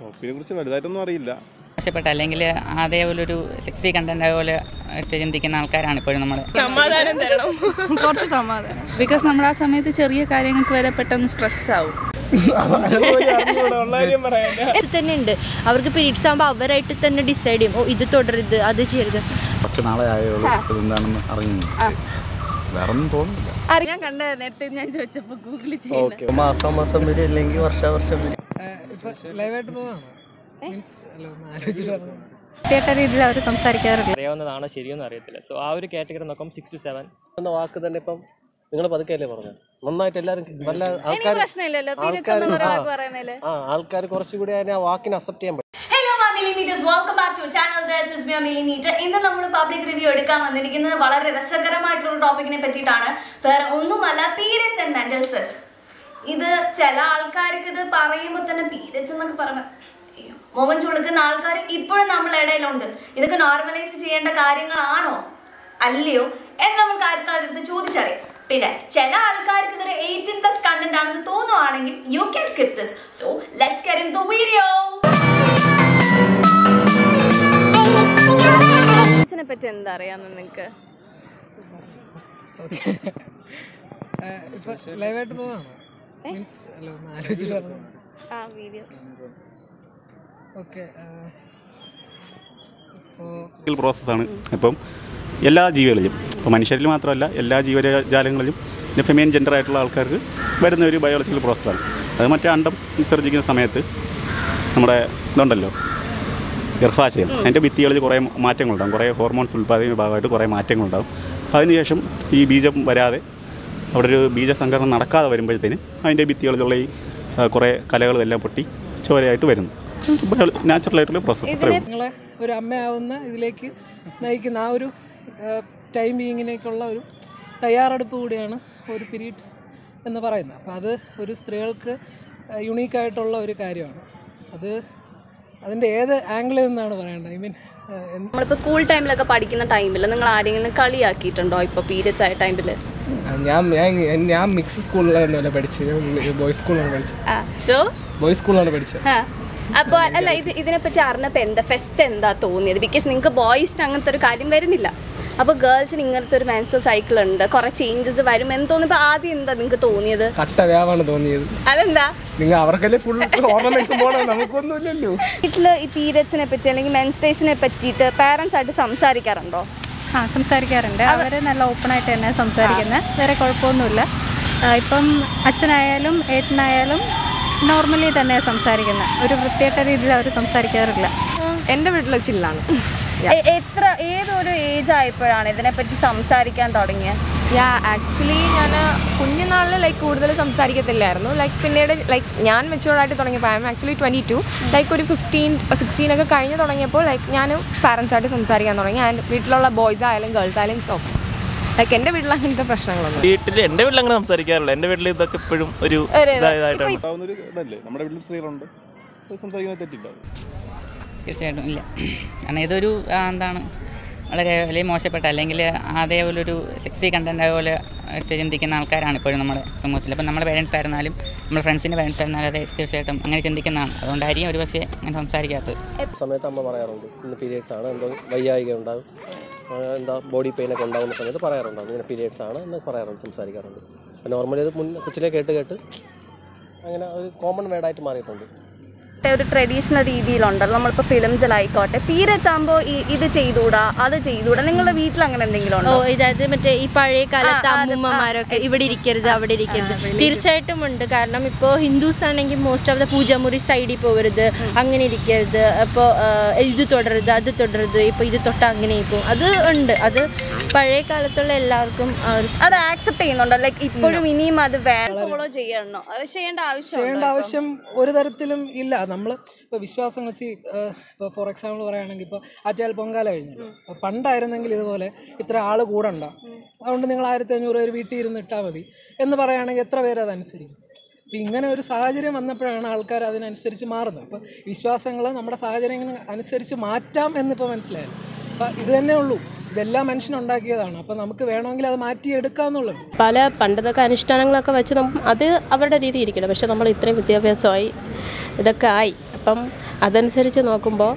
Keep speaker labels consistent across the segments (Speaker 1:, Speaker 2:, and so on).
Speaker 1: ടോപ്പിനെ കുറിച്ച് വലുതായിട്ടൊന്നും അറിയില്ല
Speaker 2: മോശപ്പെട്ട അല്ലെങ്കിൽ അതേപോലൊരു സെക്സി കണ്ടന്റ് പോലെ ആയിട്ട് ചിന്തിക്കുന്ന ആൾക്കാരാണ് ഇപ്പോഴും നമ്മുടെ
Speaker 3: സമാധാനം തരണം
Speaker 4: കുറച്ച് സമാധാനം ബിക്കോസ് നമ്മൾ ആ സമയത്ത് ചെറിയ കാര്യങ്ങൾക്ക് വരെ പെട്ടെന്ന് സ്ട്രെസ് ആവും
Speaker 5: തന്നെ ഉണ്ട് അവർക്ക് പീരീഡ്സ് ആകുമ്പോൾ അവരായിട്ട് തന്നെ ഡിസൈഡ് ചെയ്യും ഓ ഇത് തുടരുത് അത് ചെയ്യരുത്
Speaker 6: കുറച്ച് നാളെ ആയുള്ളൂ ഇതെന്താണെന്ന് അറിയുന്നു വേറെ ഒന്നും തോന്നുന്നില്ല
Speaker 4: ഞാൻ കണ്ട നേരത്തെ ഞാൻ ചോദിച്ചപ്പോൾ ഗൂഗിളിൽ ചെയ്യുന്നത്
Speaker 7: മാസം മാസം വരും അല്ലെങ്കിൽ വർഷാവർഷം വരും
Speaker 5: രീതിയിൽ അവർ സംസാരിക്കാറില്ല
Speaker 8: അറിയാവുന്നതാണോ ശരിയെന്ന് അറിയത്തില്ല സോ ആ ഒരു കാറ്റഗറി നോക്കുമ്പോൾ സിക്സ് ടു സെവൻ
Speaker 7: എന്ന വാക്ക് തന്നെ ഇപ്പം നിങ്ങൾ പതുക്കെയല്ലേ പറഞ്ഞു നന്നായിട്ട് എല്ലാവരും നല്ല ആൾക്കാർ
Speaker 4: പ്രശ്നമില്ലല്ലോ
Speaker 7: ആൾക്കാർ ആ ആൾക്കാർ കുറച്ചുകൂടി അതിനെ ആ വാക്കിനെ അക്സെപ്റ്റ് ചെയ്യാൻ പറ്റും
Speaker 3: ഹലോ മാമിലി meters welcome back to channel this is me Mili meter ഇന്ന് നമ്മൾ പബ്ലിക് റിവ്യൂ എടുക്കാൻ വന്നിരിക്കുന്നത് വളരെ രസകരമായിട്ടുള്ള ടോപ്പിക്കിനെ പറ്റിയിട്ടാണ് വേറെ ഒന്നുമല്ല പീരിയഡ്സ് ആൻഡ് മെന്റൽ സ്ട്രെസ് ഇത് ചില ആൾക്കാർക്ക് ഇത് പറയുമ്പോൾ തന്നെ പീരിയഡ്സ് എന്നൊക്കെ പറയുമ്പോൾ അയ്യോ, മുഖം ചുളുക്കുന്ന ആൾക്കാർ ഇപ്പോഴും നമ്മുടെ ഇടയിലുണ്ട് ഇതൊക്കെ നോർമലൈസ് ചെയ്യേണ്ട കാര്യങ്ങളാണോ അല്ലയോ എന്ന് നമുക്ക് ആൾക്കാരുടെ അടുത്ത് ചോദിച്ചറിയാം പിന്നെ ചില ആൾക്കാർക്ക് ഇതൊരു എയ്റ്റീൻ പ്ലസ് കണ്ടന്റ് ആണെന്ന് തോന്നുവാണെങ്കിൽ you can skip this so let's get in the video
Speaker 4: ഇതിനെ പറ്റി എന്താ അറിയാമെന്ന് നിങ്ങൾക്ക്
Speaker 9: ലൈവായിട്ട് പോവാണോ മീൻസ് അല്ല ഒന്ന് ആലോചിച്ചിട്ട്
Speaker 4: ആ വീഡിയോ
Speaker 9: ഓക്കെ
Speaker 6: ഇപ്പോൾ പ്രോസസ്സാണ് ഇപ്പം എല്ലാ ജീവികളിലും ഇപ്പോൾ മനുഷ്യരിൽ മാത്രമല്ല എല്ലാ ജീവജാലങ്ങളിലും പിന്നെ ഫെമിയൻ ജെൻഡർ ആയിട്ടുള്ള ആൾക്കാർക്ക് വരുന്ന ഒരു ബയോളജിക്കൽ പ്രോസസ്സാണ് അത് മറ്റേ അണ്ടം വിസർജിക്കുന്ന സമയത്ത് നമ്മുടെ ഇതുണ്ടല്ലോ ഗർഭാശയം അതിൻ്റെ ഭിത്തികളിൽ കുറേ മാറ്റങ്ങളുണ്ടാകും കുറേ ഹോർമോൺസ് ഉൽപ്പാദിക്കുന്ന ഭാഗമായിട്ട് കുറേ മാറ്റങ്ങളുണ്ടാകും അപ്പോൾ അതിനുശേഷം ഈ ബീജം വരാതെ അവിടെ ഒരു ബീജസംകരണം നടക്കാതെ വരുമ്പോഴത്തേന് അതിൻ്റെ ഭിത്തികളിലുള്ള ഈ ആ, കുറേ കലകളും എല്ലാം പൊട്ടി ചോരയായിട്ട് വരുന്നു നാച്ചുറലായിട്ടുള്ള പ്രോസസ്സ് അത്രയും
Speaker 9: നിങ്ങളെ ഒരു അമ്മയാവുന്ന ഇതിലേക്ക് നയിക്കുന്ന ആ ഒരു ടൈം ബീങ്ങിനേക്കുള്ള ഒരു തയ്യാറെടുപ്പ് കൂടിയാണ് ഒരു പീരീഡ്സ് എന്ന് പറയുന്നത് അപ്പോൾ അത് ഒരു സ്ത്രീകൾക്ക് യുണീക്കായിട്ടുള്ള ഒരു കാര്യമാണ് അത് അതിൻ്റെ ഏത് ആംഗിളിൽ നിന്നാണ് പറയേണ്ടത് ഐ മീൻ
Speaker 4: നമ്മളിപ്പോൾ സ്കൂൾ ടൈമിലൊക്കെ പഠിക്കുന്ന ടൈമിൽ നിങ്ങൾ ആരെങ്കിലും കളിയാക്കിയിട്ടുണ്ടോ ഇപ്പോൾ പീരിയഡ്സ് ആയ ടൈമിൽ
Speaker 9: ഞാൻ ഞാൻ ഞാൻ മിക്സ് സ്കൂളിലൊന്നുമല്ല പഠിച്ചത് ബോയ്സ് സ്കൂളിലാണ് പഠിച്ചത്
Speaker 4: ആ സോ
Speaker 9: ബോയ്സ് സ്കൂളിലാണ് പഠിച്ചത്
Speaker 4: അപ്പോൾ അല്ല ഇത് ഇതിനെപ്പറ്റി അറിഞ്ഞപ്പോൾ എന്താ ഫെസ്റ്റ് എന്താ തോന്നിയത് ബിക്കോസ് നിങ്ങൾക്ക് ബോയ്സിന് അങ്ങനത്തെ ഒരു കാര്യം വരുന്നില്ല അപ്പോൾ ഗേൾസിന് ഇങ്ങനത്തെ ഒരു മെൻസ്ട്രൽ സൈക്കിൾ ഉണ്ട് കുറേ ചേഞ്ചസ് വരും എന്ന് തോന്നിയപ്പോൾ ആദ്യം എന്താ നിങ്ങൾക്ക് തോന്നിയത്
Speaker 9: കട്ട വ്യാപാണ് തോന്നിയത്
Speaker 4: അതെന്താ
Speaker 9: നിങ്ങൾ അവർക്കല്ലേ ഫുൾ ഓർണമെന്റ്സ് പോകണം നമുക്കൊന്നുമില്ലല്ലോ
Speaker 4: വീട്ടിൽ ഈ പീരിയഡ്സിനെ പറ്റി അല്ലെങ്കിൽ മെൻസ്ട്രേഷനെ പറ്റിയിട്ട് പാരൻസ് ആയിട്ട് സംസാരിക്കാറുണ്ടോ
Speaker 5: ആ സംസാരിക്കാറുണ്ട് അവർ നല്ല ഓപ്പണായിട്ട് തന്നെ സംസാരിക്കുന്നത് വേറെ കുഴപ്പമൊന്നുമില്ല ആ, ഇപ്പം അച്ഛനായാലും ഏട്ടനായാലും നോർമലി തന്നെ സംസാരിക്കുന്നത് ഒരു വൃത്തിയായിട്ട രീതിയിൽ അവർ സംസാരിക്കാറില്ല
Speaker 3: എൻ്റെ വീട്ടിൽ ചില്ലാണ്
Speaker 4: എത്ര ഏതൊരു ഏജ് ആയപ്പോഴാണ് ഇതിനെപ്പറ്റി സംസാരിക്കാൻ തുടങ്ങിയത്
Speaker 3: യാ ആക്ച്വലി ഞാൻ കുഞ്ഞുനാളിൽ ലൈക്ക് കൂടുതൽ സംസാരിക്കത്തില്ലായിരുന്നു ലൈക്ക് പിന്നീട് ലൈക്ക് ഞാൻ മെച്ചുവേർഡായിട്ട് തുടങ്ങിയപ്പോൾ I'm actually twenty two like ഒരു ഫിഫ്റ്റീൻ സിക്സ്റ്റീൻ ഒക്കെ കഴിഞ്ഞ് തുടങ്ങിയപ്പോൾ ലൈക്ക് ഞാൻ പാരൻസായിട്ട് സംസാരിക്കാൻ തുടങ്ങി ആൻഡ് വീട്ടിലുള്ള ബോയ്സ് ആയാലും ഗേൾസ് ആയാലും സോ ലൈക്ക് എൻ്റെ വീട്ടിൽ അങ്ങനത്തെ പ്രശ്നങ്ങളൊന്നും
Speaker 8: വീട്ടിൽ എൻ്റെ വീട്ടിൽ അങ്ങനെ സംസാരിക്കാറില്ല എൻ്റെ വീട്ടിൽ ഇതൊക്കെ ഇപ്പോഴും ഒരു ഇതായതായിട്ടാണ്
Speaker 1: ഉണ്ടാവുന്നൊരു ഇതല്ലേ നമ്മുടെ വീട്ടിലും സ്ത്രീകളുണ്ട് അത് സംസാരിക്കുന്നത് തെറ്റില്ല
Speaker 2: തീർച്ചയായിട്ടും ഇല്ല കാരണം ഇതൊരു ആ, എന്താണ് വളരെ വലിയ മോശപ്പെട്ട അല്ലെങ്കിൽ അതേപോലൊരു സെക്സി കണ്ടന്റ് പോലെ ആയിട്ട് ചിന്തിക്കുന്ന ആൾക്കാരാണ് ഇപ്പോഴും നമ്മുടെ സമൂഹത്തിൽ അപ്പം നമ്മുടെ പേരൻസ് ആയിരുന്നാലും നമ്മുടെ ഫ്രണ്ട്സിൻ്റെ പേരൻസ് ആയിരുന്നാലും അതെ തീർച്ചയായിട്ടും അങ്ങനെ ചിന്തിക്കുന്നതാണ് അതുകൊണ്ടായിരിക്കും ഒരു പക്ഷേ അങ്ങനെ സംസാരിക്കാത്തത്
Speaker 7: സമയത്ത് അമ്മ പറയാറുണ്ട് ഇന്ന് പീരിയഡ്സ് ആണ് എന്തോ വയ്യായിക ഉണ്ടാകും ആ, എന്താ ബോഡി പെയിൻ ഒക്കെ ഉണ്ടാകുന്ന സമയത്ത് പറയാറുണ്ടാകും ഇങ്ങനെ പീരിയഡ്സ് ആണ് എന്ന് പറയാറുണ്ട് സംസാരിക്കാറുണ്ട് അപ്പോൾ നോർമലി ഇത് മുൻ കൊച്ചിലെ കേട്ട് കേട്ട് അങ്ങനെ ഒരു കോമൺ വേർഡായിട്ട് മാറിയിട്ടുണ്ട്
Speaker 4: ഒരു ട്രഡീഷണൽ രീതിയിലുണ്ടല്ലോ നമ്മളിപ്പോൾ ഫിലിംസിലായിക്കോട്ടെ പീരിയഡ്സ് ആകുമ്പോൾ ഇത് ചെയ്തുകൂടാ അത് ചെയ്തുകൂടാ നിങ്ങളുടെ വീട്ടിൽ അങ്ങനെ എന്തെങ്കിലും
Speaker 5: ഓ
Speaker 4: ഉണ്ടോ
Speaker 5: ഇതായത് മറ്റേ ഈ പഴയ കാലത്ത്
Speaker 4: ആ, അത്
Speaker 5: അമ്മൂമ്മമാരൊക്കെ ഇവിടെ ഇരിക്കരുത് അവിടെ ഇരിക്കരുത് തീർച്ചയായിട്ടും ഉണ്ട് കാരണം ഇപ്പോൾ ഹിന്ദുസ് ആണെങ്കിൽ മോസ്റ്റ് ഓഫ് ദ പൂജാമുറി സൈഡിൽ പോകരുത് അങ്ങനെ ഇരിക്കരുത് അപ്പോൾ ഇത് തുടരുത് അത് തുടരുത് ഇപ്പോൾ ഇത് തൊട്ട് അങ്ങനെ പോകും അത് ഉണ്ട് അത് പഴയ കാലത്തുള്ള എല്ലാവർക്കും ആ ഒരു
Speaker 4: അത് ആക്സെപ്റ്റ് ചെയ്യുന്നുണ്ടോ ലൈക്ക് ഇപ്പോഴും ഇനിയും അത് വേണം ഫോളോ ചെയ്യണോ അത് ചെയ്യേണ്ട ആവശ്യം
Speaker 9: ചെയ്യേണ്ട ആവശ്യം ഒരു തരത്തിലും ഇല്ല നമ്മൾ ഇപ്പോൾ വിശ്വാസങ്ങൾ സി ഇപ്പോൾ ഫോർ എക്സാമ്പിൾ പറയുകയാണെങ്കിൽ ഇപ്പോൾ ആറ്റാൽ പൊങ്കാല കഴിഞ്ഞല്ലോ അപ്പോൾ പണ്ടായിരുന്നെങ്കിൽ ഇതുപോലെ ഇത്ര ആൾ കൂടണ്ട അതുകൊണ്ട് നിങ്ങൾ ആയിരത്തി അഞ്ഞൂറ് പേര് വീട്ടിൽ ഇരുന്ന് ഇട്ടാൽ മതി എന്ന് പറയുകയാണെങ്കിൽ എത്ര പേര് അതനുസരിക്കും അപ്പം ഇങ്ങനെ ഒരു സാഹചര്യം വന്നപ്പോഴാണ് ആൾക്കാർ അതിനനുസരിച്ച് മാറുന്നത് അപ്പോൾ വിശ്വാസങ്ങൾ നമ്മുടെ സാഹചര്യങ്ങൾ അനുസരിച്ച് മാറ്റാം എന്നിപ്പോൾ മനസ്സിലായത് അപ്പം ഇത് തന്നെ ഉള്ളൂ ഇതെല്ലാം മനുഷ്യനുണ്ടാക്കിയതാണ് അപ്പോൾ നമുക്ക് വേണമെങ്കിൽ അത് മാറ്റിയെടുക്കാമെന്നുള്ളൂ
Speaker 10: പല പണ്ടതൊക്കെ അനുഷ്ഠാനങ്ങളൊക്കെ വെച്ച് നമുക്ക് അത് അവരുടെ രീതി ഇരിക്കണം പക്ഷെ നമ്മൾ ഇത്രയും വിദ്യാഭ്യാസമായി ഇതൊക്കെ ആയി അപ്പം അതനുസരിച്ച് നോക്കുമ്പോൾ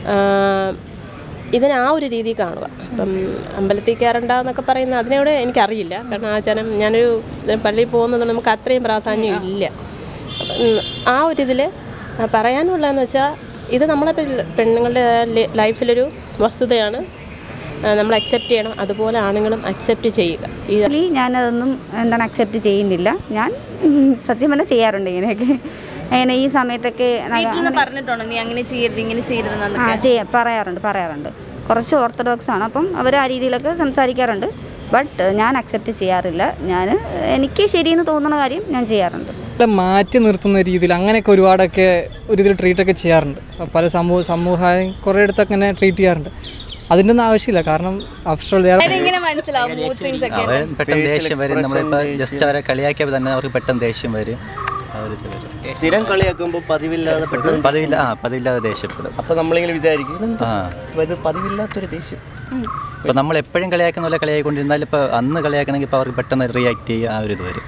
Speaker 10: ഇതിനെ ആ ഒരു രീതി കാണുക ഇപ്പം അമ്പലത്തിൽ കയറണ്ടെന്നൊക്കെ പറയുന്ന അതിനോട് എനിക്കറിയില്ല കാരണം ആ ജനം ഞാനൊരു പള്ളിയിൽ പോകുന്നത് നമുക്ക് അത്രയും പ്രാധാന്യം ഇല്ല അപ്പം, ഉം, ആ ഒരു ഇതിൽ പറയാനുള്ളതെന്ന് വെച്ചാൽ ഇത് നമ്മളെ പെ- പെണ്ണുങ്ങളുടെ ലി- ലൈഫിലൊരു വസ്തുതയാണ് ആ, നമ്മൾ അക്സെപ്റ്റ് ചെയ്യണം അതുപോലെ ആണുങ്ങളും അക്സെപ്റ്റ് ചെയ്യുക ഈ
Speaker 11: ആക്ച്വലി ഞാനതൊന്നും എന്താണ് അക്സെപ്റ്റ് ചെയ്യുന്നില്ല ഞാൻ ഉം, സത്യം പറഞ്ഞാൽ ചെയ്യാറുണ്ട് ഇങ്ങനെയൊക്കെ അങ്ങനെ ഈ സമയത്തൊക്കെ ന-
Speaker 4: വീട്ടിൽ നിന്ന്
Speaker 11: അങ്ങനെ-
Speaker 4: പറഞ്ഞിട്ടുണ്ടോ നീ അങ്ങനെ ചെയ്യരുത് ഇങ്ങനെ
Speaker 11: ആ
Speaker 4: ചെയ്യരുതെന്നൊക്കെ
Speaker 11: ചെയ്യാം പറയാറുണ്ട് പറയാറുണ്ട് കുറച്ച് ഓർത്തഡോക്സ് ആണ് അപ്പം അവർ ആ രീതിയിലൊക്കെ സംസാരിക്കാറുണ്ട് ബട്ട് ഞാൻ അക്സെപ്റ്റ് ചെയ്യാറില്ല ഞാൻ എനിക്ക് ശരിയെന്ന് തോന്നുന്ന കാര്യം ഞാൻ ചെയ്യാറുണ്ട്
Speaker 9: ഇവിടെ മാറ്റി നിർത്തുന്ന രീതിയിൽ അങ്ങനെയൊക്കെ ഒരുപാടൊക്കെ ഒരു ഇതിൽ ട്രീറ്റൊക്കെ ചെയ്യാറുണ്ട് അപ്പോൾ പല സമൂഹ സമൂഹം കുറേ ഇടത്തൊക്കെ അങ്ങനെ ട്രീറ്റ് ചെയ്യാറുണ്ട് അതിൻ്റെ ഒന്നും ആവശ്യമില്ല കാരണം ആഫ്റ്റർ ഓൾ
Speaker 4: എങ്ങനെ മനസ്സിലാവും മൂഡ് സ്വിങ്സ് ഒക്കെ
Speaker 12: അവർ പെട്ടെന്ന് ദേഷ്യം വരും നമ്മളിപ്പോൾ ജസ്റ്റ് അവരെ കളിയാക്കിയപ്പോൾ തന്നെ അവർക്ക് പെട്ടെന്ന് ദേഷ്യം വരും ആ ഒരു ഇത് വരും
Speaker 13: സ്ഥിരം കളിയാക്കുമ്പോൾ പതിവില്ലാതെ പെട്ടെന്ന്
Speaker 12: പതിവില്ല ആ പതിവില്ലാതെ ദേഷ്യപ്പെടും
Speaker 13: അപ്പൊ നമ്മളിങ്ങനെ വിചാരിക്കും ഇതെന്താ?
Speaker 12: ആ
Speaker 13: ഇത് പതിവില്ലാത്തൊരു ദേഷ്യം
Speaker 12: ഇപ്പം നമ്മൾ എപ്പോഴും കളിയാക്കുന്ന പോലെ കളിയായിക്കൊണ്ടിരുന്നാൽ ഇപ്പോൾ അന്ന് കളിയാക്കണമെങ്കിൽ ഇപ്പോൾ അവർക്ക് പെട്ടെന്ന് റിയാക്ട് ചെയ്യുക ആ ഒരു ഇത് വരും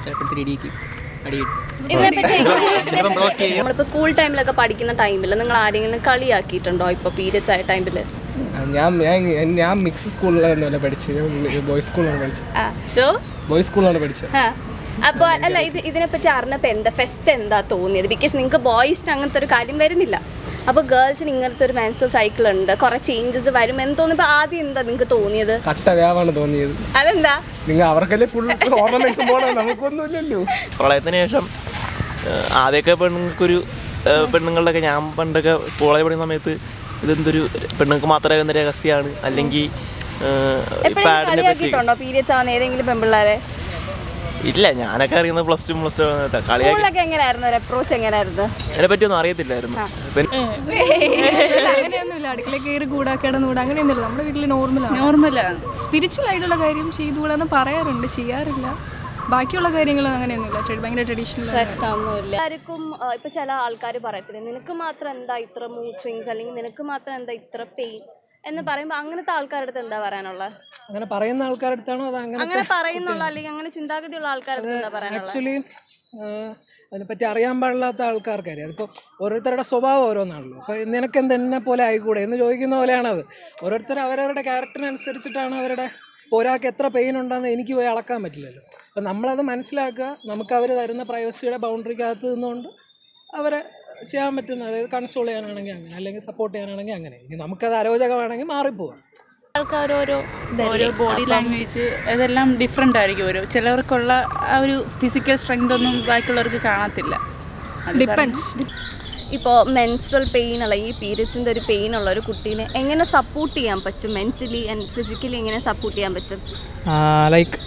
Speaker 4: ഇതിനെപ്പറ്റി
Speaker 12: ചിലപ്പം ബ്ലോക്ക് ചെയ്യും
Speaker 4: നമ്മളിപ്പോ സ്കൂൾ ടൈമിലൊക്കെ പഠിക്കുന്ന ടൈമിൽ നിങ്ങൾ ആരെങ്കിലും കളിയാക്കിയിട്ടുണ്ടോ ഇപ്പൊ പീരിയഡ്സ് ആയ ടൈമിൽ
Speaker 9: ഞാൻ ഞാൻ ഞാൻ മിക്സ് സ്കൂളിലൊന്നുമല്ല പഠിച്ചത് ബോയ്സ് സ്കൂളിലാണ് പഠിച്ചത്
Speaker 4: ആ ഷോ
Speaker 9: ബോയ്സ് സ്കൂളിലാണ് പഠിച്ചത്
Speaker 4: അപ്പോൾ അല്ല ഇത് ഇതിനെപ്പറ്റി അറിഞ്ഞപ്പോൾ എന്താ ഫെസ്റ്റ് എന്താ തോന്നിയത് ബിക്കോസ് നിങ്ങൾക്ക് ബോയ്സിന് അങ്ങനത്തെ ഒരു കാര്യം വരുന്നില്ല അപ്പോൾ ഗേൾസിന് ഇങ്ങനത്തെ ഒരു മെൻസ്ട്രൽ സൈക്കിൾ ഉണ്ട് കുറേ ചേഞ്ചസ് വരും എന്ന് തോന്നിയപ്പോൾ ആദ്യം എന്താ നിങ്ങൾക്ക് തോന്നിയത്
Speaker 9: കട്ട വ്യാപാണ് തോന്നിയത്
Speaker 4: അതെന്താ
Speaker 9: നിങ്ങൾ അവർക്കല്ലേ ഫുൾ ഓർണമെന്റ്സ് പോകണം നമുക്കൊന്നുമില്ലല്ലോ
Speaker 8: പ്രളയത്തിന് ശേഷം ഏഹ്, ആദ്യമൊക്കെ പെണ്ണുങ്ങൾക്കൊരു ഏഹ്, പെണ്ണുങ്ങളുടെയൊക്കെ ഞാൻ പണ്ടൊക്കെ കോളേജ് പഠിക്കുന്ന സമയത്ത് ഇതെന്തൊരു പെണ്ണുങ്ങൾക്ക് മാത്രമായിരുന്ന രഹസ്യമാണ് അല്ലെങ്കിൽ
Speaker 4: എപ്പോഴും
Speaker 8: പാഡിനെ പറ്റി
Speaker 4: കളിയാക്കിയിട്ടുണ്ടോ പീരിയഡ്സ് ആവുന്ന ഏതെങ്കിലും പെൺപിള്ളേരെ
Speaker 8: ഇല്ല ഞാനൊക്കെ അറിയുന്നത് പ്ലസ് ടു പ്ലസ് ടു കളിയാക്കി
Speaker 4: സ്കൂളിലൊക്കെ എങ്ങനെയായിരുന്നു ഒരു അപ്രോച്ച് എങ്ങനെയായിരുന്നു
Speaker 8: അതിനെ പറ്റിയൊന്നും അറിയത്തില്ലായിരുന്നു പിന്നെ
Speaker 14: അങ്ങനെയൊന്നുമില്ല അടുക്കള കയറി കൂടാ കിടന്നുകൂടാ അങ്ങനെയൊന്നുമില്ല നമ്മുടെ വീട്ടിൽ നോർമലാണ് നോർമലാണ് സ്പിരിച്വൽ ആയിട്ടുള്ള കാര്യം ചെയ്തുകൂടാന്ന് പറയാറുണ്ട് ചെയ്യാറില്ല ബാക്കിയുള്ള കാര്യങ്ങൾ അങ്ങനെയൊന്നുമില്ല ട്രെ- ഭയങ്കര ട്രഡീഷണൽ
Speaker 4: പ്രശ്നമൊന്നുമില്ല എല്ലാവർക്കും ആ, ഇപ്പൊ ചില ആൾക്കാർ പറയത്തില്ല നിനക്ക് മാത്രം എന്താ ഇത്ര മൂഡ് സ്വിങ്സ് അല്ലെങ്കിൽ നിനക്ക് മാത്രം എന്താ ഇത്ര പെയിൻ എന്ന് പറയുമ്പോൾ അങ്ങനത്തെ ആൾക്കാരുടെ അടുത്ത് എന്താ പറയാനുള്ളത്
Speaker 9: അങ്ങനെ പറയുന്ന ആൾക്കാരുടെ അടുത്താണോ അത്
Speaker 4: അങ്ങനെ
Speaker 9: അങ്ങനത്തെ
Speaker 4: പറയുന്നുള്ള അല്ലെങ്കിൽ അങ്ങനെ ചിന്താഗതിയുള്ള ആൾക്കാരുടെ അടുത്ത് എന്താ പറയാനുള്ളത്
Speaker 9: ആക്ച്വലി അതിനെപ്പറ്റി അറിയാൻ പാടില്ലാത്ത ആൾക്കാർക്കറിയാം അതിപ്പോൾ ഓരോരുത്തരുടെ സ്വഭാവം ഓരോന്നാണല്ലോ അപ്പോൾ നിനക്ക് എന്ത് എന്നെ പോലെ ആയിക്കൂടെ എന്ന് ചോദിക്കുന്ന പോലെയാണത് ഓരോരുത്തർ അവരവരുടെ ക്യാരക്ടറിനനുസരിച്ചിട്ടാണ് അവരുടെ ഇപ്പോൾ ഒരാൾക്ക് എത്ര പെയിൻ ഉണ്ടെന്ന് എനിക്ക് പോയി അളക്കാൻ പറ്റില്ലല്ലോ അപ്പം നമ്മളത് മനസ്സിലാക്കുക നമുക്ക് അവർ തരുന്ന പ്രൈവസിയുടെ ബൗണ്ടറിക്കകത്ത് നിന്നുകൊണ്ട് അവരെ ചെയ്യാൻ പറ്റുന്ന അതായത് കൺസോൾ ചെയ്യാനാണെങ്കിൽ അങ്ങനെ അല്ലെങ്കിൽ സപ്പോർട്ട് ചെയ്യാനാണെങ്കിൽ അങ്ങനെ ഇനി നമുക്കത് അരോചകമാണെങ്കിൽ മാറിപ്പോവാം
Speaker 15: ആൾക്കാർ ഓരോ ഓരോ ബോഡി ലാംഗ്വേജ് അതെല്ലാം ഡിഫറെൻ്റ് ആയിരിക്കും ഓരോ ചിലവർക്കുള്ള ആ ഒരു ഫിസിക്കൽ സ്ട്രെങ്ത് ഒന്നും ബാക്കിയുള്ളവർക്ക് കാണത്തില്ല അത്
Speaker 14: Depends.
Speaker 4: ഇപ്പോൾ മെൻസ്ട്രൽ പെയിൻ അല്ലെങ്കിൽ പീരിയഡ്സിൻ്റെ ഒരു പെയിൻ ഉള്ള ഒരു കുട്ടീനെ എങ്ങനെ സപ്പോർട്ട് ചെയ്യാൻ പറ്റും മെന്റലി ആൻഡ് ഫിസിക്കലി എങ്ങനെ സപ്പോർട്ട് ചെയ്യാൻ പറ്റും
Speaker 9: ലൈക്ക്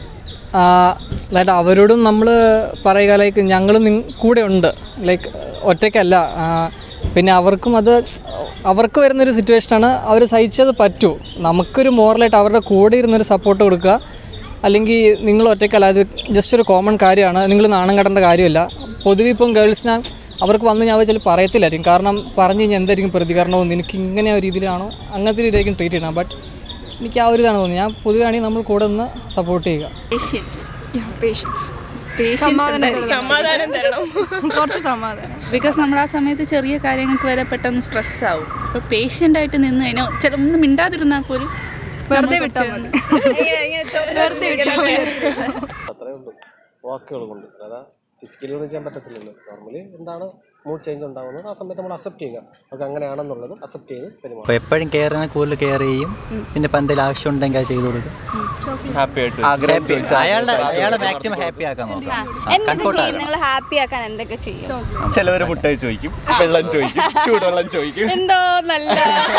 Speaker 9: ലൈക്ക് അവരോടും നമ്മൾ പറയുക ലൈക്ക് ഞങ്ങളും നിങ് കൂടെ ഉണ്ട് ലൈക്ക് ഒറ്റയ്ക്കല്ല ആ, പിന്നെ അവർക്കും അത് അവർക്ക് വരുന്നൊരു സിറ്റുവേഷനാണ് അവർ സഹിച്ചത് പറ്റൂ നമുക്കൊരു മോറലായിട്ട് അവരുടെ കൂടെ ഇരുന്നൊരു സപ്പോർട്ട് കൊടുക്കുക അല്ലെങ്കിൽ നിങ്ങൾ ഒറ്റയ്ക്കല്ല അത് ജസ്റ്റ് ഒരു കോമൺ കാര്യമാണ് നിങ്ങൾ നാണം കെടേണ്ട കാര്യമില്ല പൊതുവെ ഇപ്പം ഗേൾസിനെ അവർക്ക് വന്ന് ഞാൻ വെച്ചാൽ പറയത്തില്ലായിരിക്കും കാരണം പറഞ്ഞു കഴിഞ്ഞാൽ എന്തായിരിക്കും പ്രതികരണവും നിനക്ക് ഇങ്ങനെ ഒരു രീതിയിലാണോ അങ്ങനത്തെ രീതിയിലായിരിക്കും ട്രീറ്റ് ചെയ്യണം ബട്ട് എനിക്ക് ആ ഒരു ഇതാണ് തോന്നുന്നത് ഞാൻ പൊതുവെ ആണെങ്കിൽ നമ്മൾ കൂടെ നിന്ന് സപ്പോർട്ട് ചെയ്യുക
Speaker 15: പേഷ്യൻസ് പേഷ്യൻസ്
Speaker 14: സമാധാനം തരണം.
Speaker 15: സമാധാനം തരണം
Speaker 14: കുറച്ച് സമാധാനം
Speaker 15: ബിക്കോസ് നമ്മൾ ആ സമയത്ത് ചെറിയ കാര്യങ്ങൾക്ക് വരെ പെട്ടെന്ന് സ്ട്രെസ് ആവും അപ്പോൾ പേഷ്യൻ്റ് ആയിട്ട് നിന്ന് അതിനെ ചില ഒന്നും മിണ്ടാതിരുന്നാൽ പോലും
Speaker 14: വെറുതെ
Speaker 15: നമ്മൾ
Speaker 14: വിട്ടാൽ
Speaker 15: കുറച്ച്
Speaker 14: മതി വെറുതെ വിട്ടാൽ മതി
Speaker 7: അത്രേ ഉള്ളൂ വാക്കുകൾ കൊണ്ട് അതാ ഫിസിക്കലി ഒന്നും ചെയ്യാൻ പറ്റത്തില്ലല്ലോ നോർമലി എന്താണ് മൂഡ് ചേഞ്ച് ഉണ്ടാകുന്നത് ആ സമയത്ത് നമ്മൾ അക്സെപ്റ്റ് ചെയ്യുക നമുക്ക് അങ്ങനെയാണെന്നുള്ളത് അക്സെപ്റ്റ് ചെയ്ത്
Speaker 12: അപ്പോൾ
Speaker 7: പെരുമാറും
Speaker 12: എപ്പോഴും കെയറിനെ കൂടുതൽ കെയർ ചെയ്യും പിന്നെ ഇപ്പം എന്തെങ്കിലും ആവശ്യം ഉണ്ടെങ്കിൽ അത് ചെയ്തു കൊടുക്കും
Speaker 13: ഹാപ്പി ആയിട്ട്
Speaker 12: Happy. അയാളുടെ അയാളെ മാക്സിമം ഹാപ്പി ആക്കാൻ നോക്കാം
Speaker 4: എന്തൊക്കെ
Speaker 12: കംഫോർട്ട്
Speaker 4: ചെയ്യും നിങ്ങൾ ഹാപ്പി ആക്കാൻ എന്തൊക്കെ ചെയ്യും
Speaker 13: ചിലവര് മുട്ടായി ചോദിക്കും വെള്ളം ചോദിക്കും ചൂടുവെള്ളം ചോദിക്കും
Speaker 4: എന്തോ നല്ല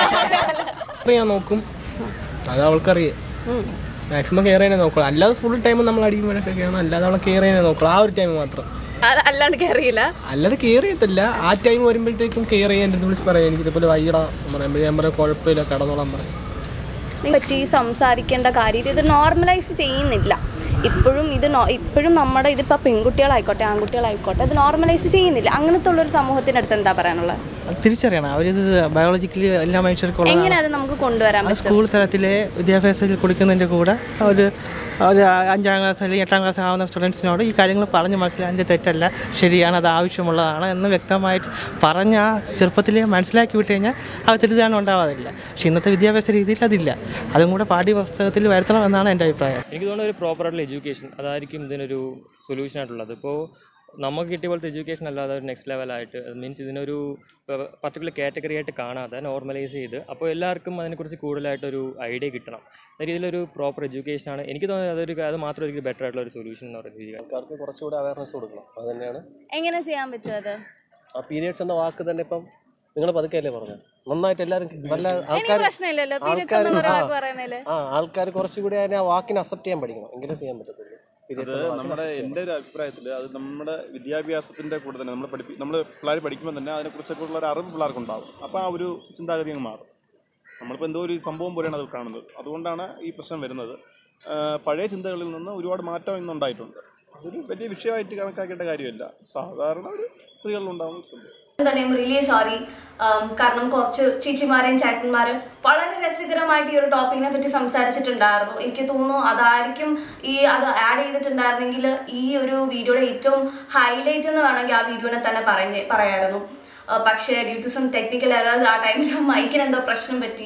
Speaker 9: ഞാൻ നോക്കും അത് അവൾക്കറിയാം മാക്സിമം കെയർ ചെയ്യാനേ നോക്കുള്ളൂ അല്ലാതെ ഫുൾ ടൈം നമ്മൾ അടിക്കുമ്പോഴൊക്കെ ചെയ്യണം അല്ലാതെ അവളെ കെയർ ചെയ്യാനേ നോക്കുള്ളൂ ആ ഒരു ടൈം മാത്രം
Speaker 4: അത് അല്ലാണ്ട് കയറിയില്ല
Speaker 9: അല്ലാതെ കെയർ ചെയ്യത്തില്ല ആ ടൈം വരുമ്പോഴത്തേക്കും കെയർ ചെയ്യാൻ എൻ്റെ വിളിച്ച് പറയാം എനിക്ക് ഇതുപോലെ വൈകിടാ പറയുമ്പോൾ ഞാൻ പറയാം കുഴപ്പമില്ല കടന്നോളാൻ പറയും
Speaker 4: പറ്റി സംസാരിക്കേണ്ട കാര്യം ഇത് നോർമലൈസ് ചെയ്യുന്നില്ല ഇപ്പോഴും ഇത് നോ- ഇപ്പോഴും നമ്മുടെ ഇതിപ്പോൾ പെൺകുട്ടികളായിക്കോട്ടെ ആൺകുട്ടികളായിക്കോട്ടെ അത് നോർമലൈസ് ചെയ്യുന്നില്ല അങ്ങനത്തെ ഉള്ളൊരു സമൂഹത്തിൻ്റെ അടുത്ത് എന്താ പറയാനുള്ളത്
Speaker 16: തിരിച്ചറിയണം അവരിത് ബയോളജിക്കലി എല്ലാ മനുഷ്യർക്കും
Speaker 4: എങ്ങനെ
Speaker 16: ഉള്ളതാണ്
Speaker 4: അത് നമുക്ക് കൊണ്ടുവരാൻ
Speaker 16: അത്
Speaker 4: പറ്റും
Speaker 16: സ്കൂൾ തലത്തിലെ വിദ്യാഭ്യാസത്തിൽ കൊടുക്കുന്നതിൻ്റെ കൂടെ ഒരു ഒരു അഞ്ചാം ക്ലാസ് അല്ലെങ്കിൽ എട്ടാം ക്ലാസ് ആവുന്ന സ്റ്റുഡൻസിനോട് ഈ കാര്യങ്ങൾ പറഞ്ഞ് മനസ്സിലാക്കി അതിൻ്റെ തെറ്റല്ല ശരിയാണ് അത് ആവശ്യമുള്ളതാണ് എന്ന് വ്യക്തമായിട്ട് പറഞ്ഞ് ആ ചെറുപ്പത്തിലേ മനസ്സിലാക്കി വിട്ട് കഴിഞ്ഞാൽ അത് തെറ്റിദ്ധാരണ ഉണ്ടാവാതില്ല പക്ഷേ ഇന്നത്തെ വിദ്യാഭ്യാസ രീതിയിൽ അതില്ല അതും കൂടെ പാഠ്യപുസ്തകത്തിൽ വരുത്തണം എന്നാണ് എൻ്റെ അഭിപ്രായം
Speaker 17: എനിക്ക് തോന്നുന്നു ഒരു പ്രോപ്പറായിട്ടുള്ള എഡ്യൂക്കേഷൻ അതായിരിക്കും ഇതിനൊരു സൊല്യൂഷൻ ആയിട്ടുള്ളത് ഇപ്പോൾ നമുക്ക് കിട്ടിയ പോലത്തെ എഡ്യൂക്കേഷൻ അല്ലാതെ ഒരു നെക്സ്റ്റ് ലെവലായിട്ട് മീൻസ് ഇതിനൊരു പർട്ടിക്കുലർ കാറ്റഗറി ആയിട്ട് കാണാതെ നോർമലൈസ് ചെയ്ത് അപ്പോൾ എല്ലാവർക്കും അതിനെക്കുറിച്ച് കൂടുതലായിട്ടൊരു ഐഡിയ കിട്ടണം എന്ന രീതിയിലൊരു പ്രോപ്പർ എഡ്യൂക്കേഷനാണ് എനിക്ക് തോന്നുന്നത് അതൊരു അത് മാത്രം ഒരു ബെറ്റർ ആയിട്ടുള്ള ഒരു സൊല്യൂഷൻ എന്ന് പറയുന്നത് രീതിയിൽ
Speaker 7: ആൾക്കാർക്ക് കുറച്ചുകൂടെ അവയർനെസ് കൊടുക്കണം അത് തന്നെയാണ്
Speaker 4: എങ്ങനെ ചെയ്യാൻ പറ്റും അത്
Speaker 7: ആ പീരിയഡ്സ് എന്ന വാക്ക് തന്നെ ഇപ്പം നിങ്ങൾ പതുക്കെയല്ലേ പറഞ്ഞു നന്നായിട്ട് എല്ലാവരും നല്ല
Speaker 4: എനിക്ക്
Speaker 7: ആൾക്കാർ
Speaker 4: പ്രശ്നമില്ലല്ലോ പീരിയഡ്സ്
Speaker 7: ആൾക്കാർ
Speaker 4: എന്നൊരു
Speaker 7: ആ
Speaker 4: വാക്ക് പറയുന്നതില്
Speaker 7: ആ ആൾക്കാർ കുറച്ചുകൂടി അതിനെ ആ വാക്കിനെ അക്സെപ്റ്റ് ചെയ്യാൻ പഠിക്കണം എങ്കിലേ ചെയ്യാൻ പറ്റത്തുള്ളൂ
Speaker 1: അത്
Speaker 7: Periods എന്ന വാക്കിനെ
Speaker 1: നമ്മുടെ
Speaker 7: accept ചെയ്യാൻ
Speaker 1: എൻ്റെ ഒരു അഭിപ്രായത്തിൽ അത് നമ്മുടെ വിദ്യാഭ്യാസത്തിൻ്റെ കൂടെ തന്നെ നമ്മൾ പഠിപ്പി നമ്മൾ പിള്ളേർ പഠിക്കുമ്പോൾ തന്നെ അതിനെക്കുറിച്ചൊക്കെ ഉള്ള ഒരു അറിവ് പിള്ളേർക്ക് ഉണ്ടാവും അപ്പോൾ ആ ഒരു ചിന്താഗതി അങ്ങ് മാറും നമ്മളിപ്പോൾ എന്തോ ഒരു സംഭവം പോലെയാണ് അത് കാണുന്നത് അതുകൊണ്ടാണ് ഈ പ്രശ്നം വരുന്നത് ആ, പഴയ ചിന്തകളിൽ നിന്ന് ഒരുപാട് മാറ്റം ഇന്നുണ്ടായിട്ടുണ്ട് അതൊരു വലിയ വിഷയമായിട്ട് കണക്കാക്കേണ്ട കാര്യമില്ല സാധാരണ ഒരു സ്ത്രീകളിലുണ്ടാകുന്ന സംഭവം
Speaker 3: തന്നെ റിയലി സോറി കാരണം കുറച്ച് ചേച്ചിമാരെയും ചേട്ടന്മാരും വളരെ രസകരമായിട്ട് ഈ ഒരു ടോപ്പിക്കിനെ പറ്റി സംസാരിച്ചിട്ടുണ്ടായിരുന്നു എനിക്ക് തോന്നുന്നു അതായിരിക്കും ഈ അത് ആഡ് ചെയ്തിട്ടുണ്ടായിരുന്നെങ്കിൽ ഈ ഒരു വീഡിയോയുടെ ഏറ്റവും ഹൈലൈറ്റ് എന്ന് വേണമെങ്കിൽ ആ വീഡിയോനെ തന്നെ പറഞ്ഞ് പറയായിരുന്നു ആ, പക്ഷേ due to some technical errors ആ ടൈമിൽ മൈക്കിന് എന്തോ പ്രശ്നം പറ്റി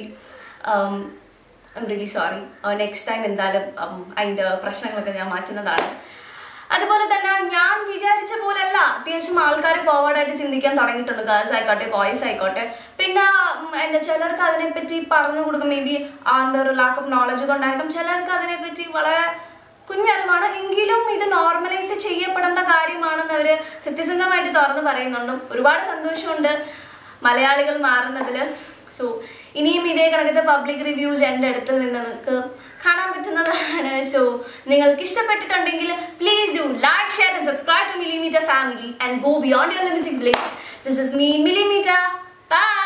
Speaker 3: I'm really sorry next time എന്തായാലും um, അതിൻ്റെ പ്രശ്നങ്ങളൊക്കെ ഞാൻ മാറ്റുന്നതാണ് അതുപോലെ തന്നെ ഞാൻ വിചാരിച്ച പോലെയല്ല അത്യാവശ്യം ആൾക്കാർ ഫോർവേഡ് ആയിട്ട് ചിന്തിക്കാൻ തുടങ്ങിയിട്ടുണ്ട് ഗേൾസ് ആയിക്കോട്ടെ ബോയ്സ് ആയിക്കോട്ടെ പിന്നെ ഉം, എന്താ ചിലർക്ക് അതിനെപ്പറ്റി പറഞ്ഞു കൊടുക്കും മേ ബി ആൻ്റെ ഒരു ലാക്ക് ഓഫ് നോളജ് കൊണ്ടായിരിക്കും ചിലർക്ക് അതിനെപ്പറ്റി വളരെ കുഞ്ഞറിവാണ് എങ്കിലും ഇത് നോർമലൈസ് ചെയ്യപ്പെടേണ്ട കാര്യമാണെന്ന് അവർ സത്യസന്ധമായിട്ട് തുറന്ന് പറയുന്നുണ്ട് ഒരുപാട് സന്തോഷമുണ്ട് മലയാളികൾ മാറുന്നതിൽ സോ ഇനിയും ഇതേ കണക്കത്തെ പബ്ലിക് റിവ്യൂസ് എൻ്റെ അടുത്ത് നിന്ന് നിങ്ങൾക്ക് കാണാൻ പറ്റുന്നതാണ് സോ നിങ്ങൾക്ക് ഇഷ്ടപ്പെട്ടിട്ടുണ്ടെങ്കിൽ please do like share and subscribe to millimetre family and go beyond your limiting place this is me millimetre by